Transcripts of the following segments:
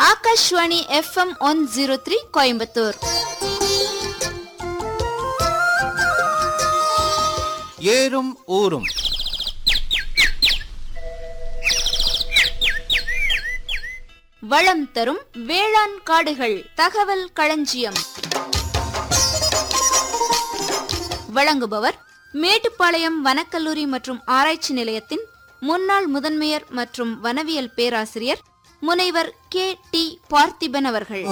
Akashvani FM one zero three Coimbatore ஏறும் ஊரும் வளம் தரும் வேளாண் காடுகள் தகவல் களஞ்சியம் வழங்குபவர் மேட்டுப்பாளையம் வனக்கல்லூரி மற்றும் ஆராய்ச்சி நிலையத்தின் முன்னாள் முதன்மையர் மற்றும் வனவியல் பேராசிரியர் முனைவர் கே டி பார்த்திபன் அவர்கள்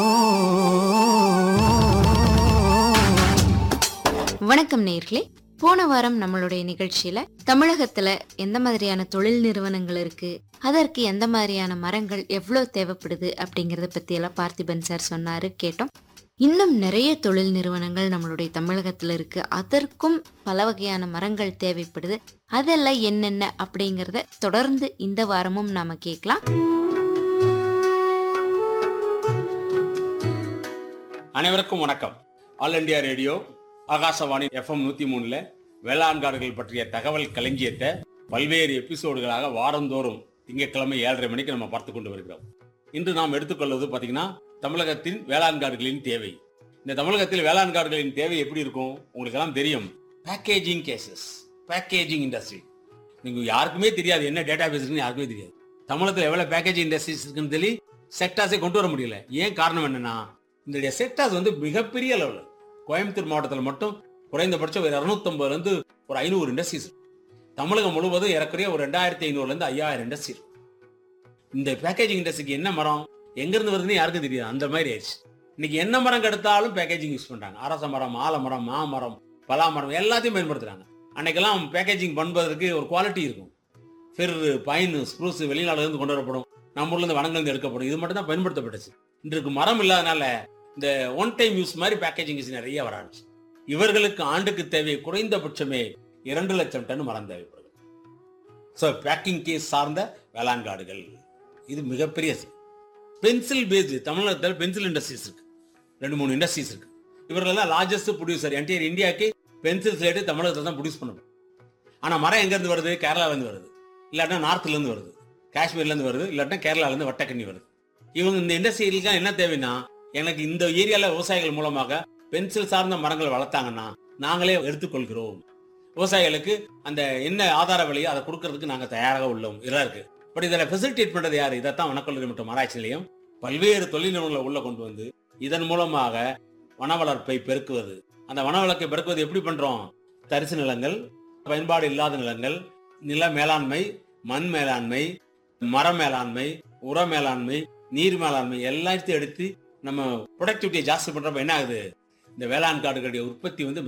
வணக்கம் நேர்களே போன வாரம் நம்மளுடைய நிகழ்ச்சியில தமிழகத்துல எந்த மாதிரியான தொழில் நிறுவனங்கள் இருக்கு அதற்கு எந்த மாதிரியான மரங்கள் எவ்வளவு தேவைப்படுது அப்படிங்கறத பத்தி எல்லாம் பார்த்திபன் சார் சொன்னாரு கேட்டோம் இன்னும் நிறைய தொழில் நிறுவனங்கள் நம்மளுடைய தமிழகத்துல இருக்கு அதற்கும் பல வகையான மரங்கள் தேவைப்படுது அதெல்லாம் என்னென்ன அப்படிங்கறத தொடர்ந்து இந்த வாரமும் நாம கேட்கலாம் அனைவருக்கும் வணக்கம் All India Radio Akashvani FM நூத்தி மூணுல வேளாண் காடுகள் பற்றிய தகவல் களஞ்சியத்தை பல்வேறு எபிசோடுகளாக வாரந்தோறும் திங்கட்கிழமை ஏழரை மணிக்கு நம்ம பார்த்து கொண்டு வருகிறோம் இன்று நாம் எடுத்துக்கொள்வது பாத்தீங்கன்னா தமிழகத்தின் வேளாண் காடுகளின் தேவை இந்த தமிழகத்தில் வேளாண் காடுகளின் தேவை எப்படி இருக்கும் உங்களுக்கு எல்லாம் தெரியும் பேக்கேஜிங் கேசஸ் பேக்கேஜிங் இண்டஸ்ட்ரி நீங்க யாருக்குமே தெரியாது என்ன டேட்டா பேஸ் இருக்குன்னு யாருக்குமே தெரியாது தமிழகத்தில் எவ்வளவு பேக்கேஜிங் இண்டஸ்ட்ரீஸ் இருக்குன்னு சொல்லி செக்டாஸே கொண்டு வர முடியல ஏன் காரணம் என்னன்னா இந்த செக்டார்ஸ் வந்து மிகப்பெரிய அளவில் கோயம்புத்தூர் மாவட்டத்தில் மட்டும் குறைந்தபட்சம் ஒரு இரநூத்தம்பதுல இருந்து ஒரு ஐநூறு இண்டஸ்ட்ரீஸ் தமிழகம் முழுவதும் ஏறக்குறைய ஒரு ரெண்டாயிரத்தி ஐநூறுல இருந்து ஐயாயிரம் இண்டஸ்ட்ரி இருக்கும் இந்த பேக்கேஜிங் இண்டஸ்ட்ரிக்கு என்ன மரம் எங்க இருந்து வருதுன்னு யாருக்கும் தெரியாது அந்த மாதிரி ஆயிடுச்சு இன்னைக்கு என்ன மரம் கெடுத்தாலும் பேக்கேஜிங் யூஸ் பண்றாங்க அரச மரம் ஆலமரம் மாமரம் பலா மரம் எல்லாத்தையும் பயன்படுத்துறாங்க அன்னைக்கெல்லாம் பேக்கேஜிங் பண்ணுவதற்கு ஒரு குவாலிட்டி இருக்கும் ஃபெர் பைன் ஸ்ப்ரூஸ் வெளிநாடுல இருந்து கொண்டு வரப்படும் நம்ம ஊர்ல இருந்து வனங்கள்ல இருந்து எடுக்கப்படும் இது மட்டும் தான் பயன்படுத்தப்பட்டுச்சு இன்றைக்கு மரம் இல்லாதனால இந்த ஒன் டைம் யூஸ் மாதிரி பேக்கேஜிங் நிறைய வர ஆரம்பிச்சு இவர்களுக்கு ஆண்டுக்கு தேவை குறைந்தபட்சமே இரண்டு லட்சம் டன் மரம் தேவைப்படுது ஸோ பேக்கிங் கேஸ் சார்ந்த வேளாண் காடுகள் இது மிகப்பெரிய பென்சில் பேஸ்டு தமிழகத்தில் பென்சில் இண்டஸ்ட்ரீஸ் இருக்கு ரெண்டு மூணு இண்டஸ்ட்ரீஸ் இருக்கு இவர்களெல்லாம் லார்ஜஸ்ட் ப்ரொடியூசர் என்டையர் இந்தியாவுக்கு பென்சில் ஸ்லேட்டு தமிழகத்தில் தான் ப்ரொடியூஸ் பண்ணணும் ஆனால் மரம் எங்கேருந்து வருது கேரளாவிலேருந்து வருது இல்லாட்டா நார்த்லேருந்து வருது காஷ்மீர்லேருந்து வருது இல்லாட்டா கேரளாலேருந்து வட்டக்கண்ணி வருது இவங்க இந்த இண்டஸ்ட்ரியிலுக்கு என்ன தேவைன்னா எனக்கு இந்த ஏரியால விவசாயிகள் மூலமாக பென்சில் சார்ந்த மரங்கள் வளர்த்தாங்கன்னா நாங்களே எடுத்துக்கொள்கிறோம் விவசாயிகளுக்கு அந்த என்ன ஆதார விலையோ அதை கொடுக்கறதுக்கு நாங்க தயாராக உள்ளோம் இதெல்லாம் இருக்கு பட் இதில் ஃபெசிலிட்டேட் பண்றது யாரு இதைத்தான் வனக்கல்லூரி மற்றும் ஆராய்ச்சி நிலையம் பல்வேறு தொழில் நிறுவனங்களை உள்ள கொண்டு வந்து இதன் மூலமாக வன வளர்ப்பை பெருக்குவது அந்த வன வளர்ப்பை பெருக்குவது எப்படி பண்றோம் தரிசு நிலங்கள் பயன்பாடு இல்லாத நிலங்கள் நில மேலாண்மை மண் மேலாண்மை மர மேலாண்மை உர மேலாண்மை நீர் மேலாண்மை எல்லாத்தையும் எடுத்து நம்ம ப்ரொடக்டிவிட்டியை ஜாஸ்தி பண்றப்ப என்ன ஆகுது இந்த வேளாண் காடுகளுடைய உற்பத்தி வந்து